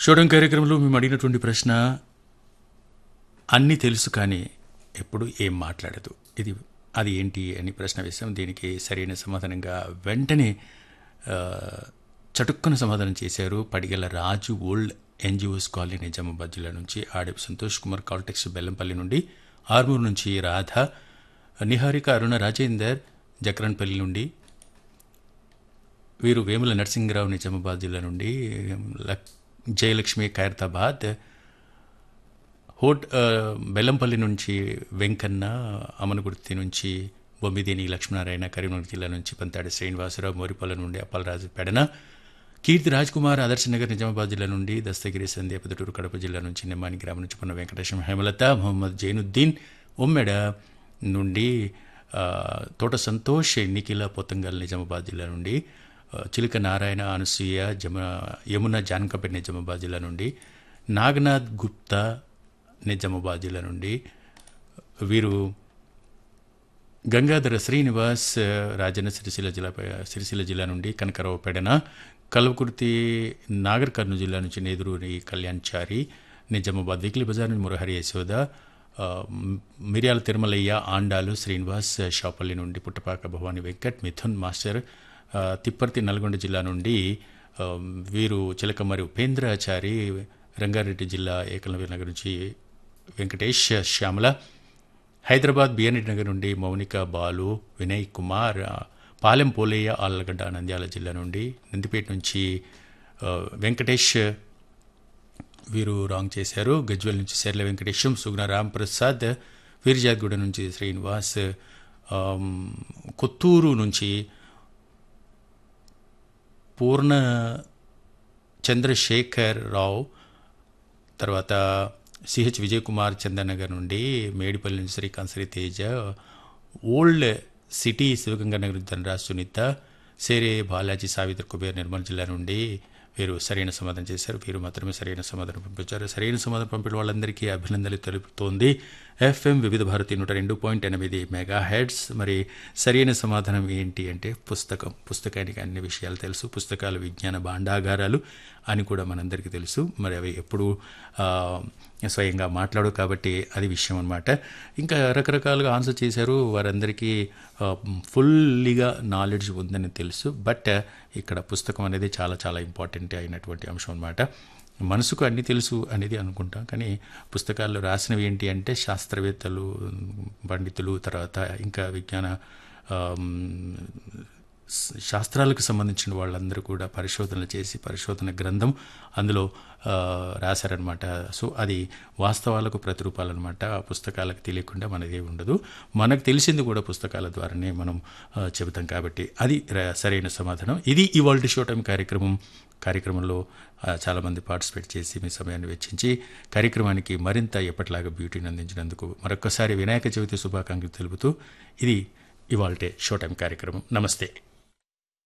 షోడం కార్యక్రమంలో మేము అడిగినటువంటి ప్రశ్న అన్నీ తెలుసు కానీ ఎప్పుడు ఏం మాట్లాడదు ఇది అది ఏంటి అని ప్రశ్న వేశాం దీనికి సరైన సమాధానంగా వెంటనే ఆ, చటుక్కున సమాధానం చేశారు Padigala Raju old NGOs colony Nizamabad జిల్లా నుంచి ఆడపు సంతోష్ కుమార్ కాల్టెక్స్ బెల్లంపల్లి నుండి ఆర్మూర్ నుంచి రాధ నిహారిక అరుణ రాజేందర్ జక్రన్పల్లి నుండి వీరు వేముల నరసింహరావు నిజామాబాద్ జిల్లా నుండి లక్ జయలక్ష్మి ఖైరతాబాద్ హోట్ ఆ, బెల్లంపల్లి నుంచి వెంకన్న అమనగుర్తి నుంచి బొమ్మిదేని లక్ష్మీనారాయణ కరీంనగర్ జిల్లా నుంచి పంతాడి శ్రీనివాసరావు మోరిపల్ల నుండి అప్పలరాజు పెడన కీర్తి రాజ్ కుమార్ ఆదర్శ నగర్ నిజామాబాద్ జిల్లా నుండి దస్తగిరి సంధ్య పెదటూరు కడప జిల్లా నుంచి నిమ్మాని గ్రామం నుంచి పొన్న వెంకటేశ్వర హేమలత మొహమ్మద్ జైనుద్దీన్ ఉమ్మెడ నుండి ఆ, తోట సంతోష్ నిఖిల పొత్తంగల్ నిజామాబాద్ జిల్లా నుండి ఆ, చిలుక నారాయణ అనసూయ జమ యమున జానకపేట నిజామాబాద్ జిల్లా నుండి నాగనాథ్ గుప్తా నిజామాబాద్ జిల్లా నుండి వీరు గంగాధర శ్రీనివాస్ రాజన్న సిరిసిల్ల జిల్లా సిరిసిల్ల జిల్లా నుండి కనకరావు పెడన కల్వకుర్తి నాగర్ కర్నూలు జిల్లా నుంచి నేదురూరి కళ్యాణ్చారి నిజామాబాద్ వీక్లీ బజార్ నుంచి మురహరి యశోద ఆ, మ్- మిర్యాల తిరుమలయ్య ఆండాలు శ్రీనివాస్ షాపల్లి నుండి పుట్టపాక భవాని వెంకట్ మిథున్ మాస్టర్ ఆ, తిప్పర్తి నల్గొండ జిల్లా నుండి ఆ, వీరు చిలకమరి ఉపేంద్రాచారి రంగారెడ్డి జిల్లా ఏకలవీర్ నగర్ నుంచి వెంకటేష్ శ్యామల హైదరాబాద్ బిఎన్ఎడ్ నగర్ నుండి మౌనిక బాలు వినయ్ కుమార్ ఆ, పాలెం పోలేయ ఆళ్ళగడ్డ నంద్యాల జిల్లా నుండి నందిపేట నుంచి ఆ, వెంకటేష్ వీరు రాంగ్ చేశారు గజ్వెల్ నుంచి సెర్ల వెంకటేశం సుగుణ రామ్ ప్రసాద్ వీర్జాద్గూడ నుంచి శ్రీనివాస్ ఆమ్, కొత్తూరు నుంచి పూర్ణ చంద్రశేఖర్ రావు తర్వాత సిహెచ్ విజయ్ కుమార్ చందనగర్ నుండి మేడిపల్లి నుంచి శ్రీకాంత్ శ్రీ తేజ ఓల్డ్ సిటీ శివగంగానగర్ ధనరాజ్ సునీత సేరే బాలాజీ సావిత్రి కుబేర్ నిర్మల్ జిల్లా నుండి వీరు సరైన సమాధానం చేశారు వీరు మాత్రమే సరైన సమాధానం పంపించారు సరైన సమాధానం పంపిన వాళ్ళందరికీ అభినందనలు తెలుపుతోంది ఎఫ్ఎం వివిధ భారతి నూట రెండు పాయింట్ ఎనిమిది మెగా హెడ్స్ మరి సరైన సమాధానం ఏంటి అంటే పుస్తకం పుస్తకానికి అన్ని విషయాలు తెలుసు పుస్తకాలు విజ్ఞాన భాండాగారాలు అని కూడా మనందరికీ తెలుసు మరి అవి ఎప్పుడు ఆ, స్వయంగా మాట్లాడు కాబట్టి అది విషయం అనమాట ఇంకా రకరకాలుగా ఆన్సర్ చేశారు వారందరికీ ఆ, ఫుల్లీగా నాలెడ్జ్ ఉందని తెలుసు బట్ ఇక్కడ పుస్తకం అనేది చాలా చాలా ఇంపార్టెంట్ అయినటువంటి అంశం అనమాట మనసుకు అన్ని తెలుసు అనేది అనుకుంటాం కానీ పుస్తకాల్లో రాసినవి ఏంటి అంటే శాస్త్రవేత్తలు పండితులు తర్వాత ఇంకా విజ్ఞాన ఆమ్, స- శాస్త్రాలకు సంబంధించిన వాళ్ళందరూ కూడా పరిశోధనలు చేసి పరిశోధన గ్రంథం అందులో ఆ, రాశారనమాట సో అది వాస్తవాలకు ప్రతిరూపాలన్నమాట ఆ పుస్తకాలకు తెలియకుండా మనది ఏమి ఉండదు మనకు తెలిసింది కూడా పుస్తకాల ద్వారానే మనం ఆ, చెబుతాం కాబట్టి అది ర- సరైన సమాధానం ఇది ఇవాల్టి షో టైం కార్యక్రమం కార్యక్రమంలో ఆ, చాలామంది పార్టిసిపేట్ చేసి మీ సమయాన్ని వెచ్చించి కార్యక్రమానికి మరింత ఎప్పటిలాగా బ్యూటీని అందించినందుకు మరొక్కసారి వినాయక చవితి శుభాకాంక్షలు తెలుపుతూ ఇది ఇవాల్టే షో టైం కార్యక్రమం నమస్తే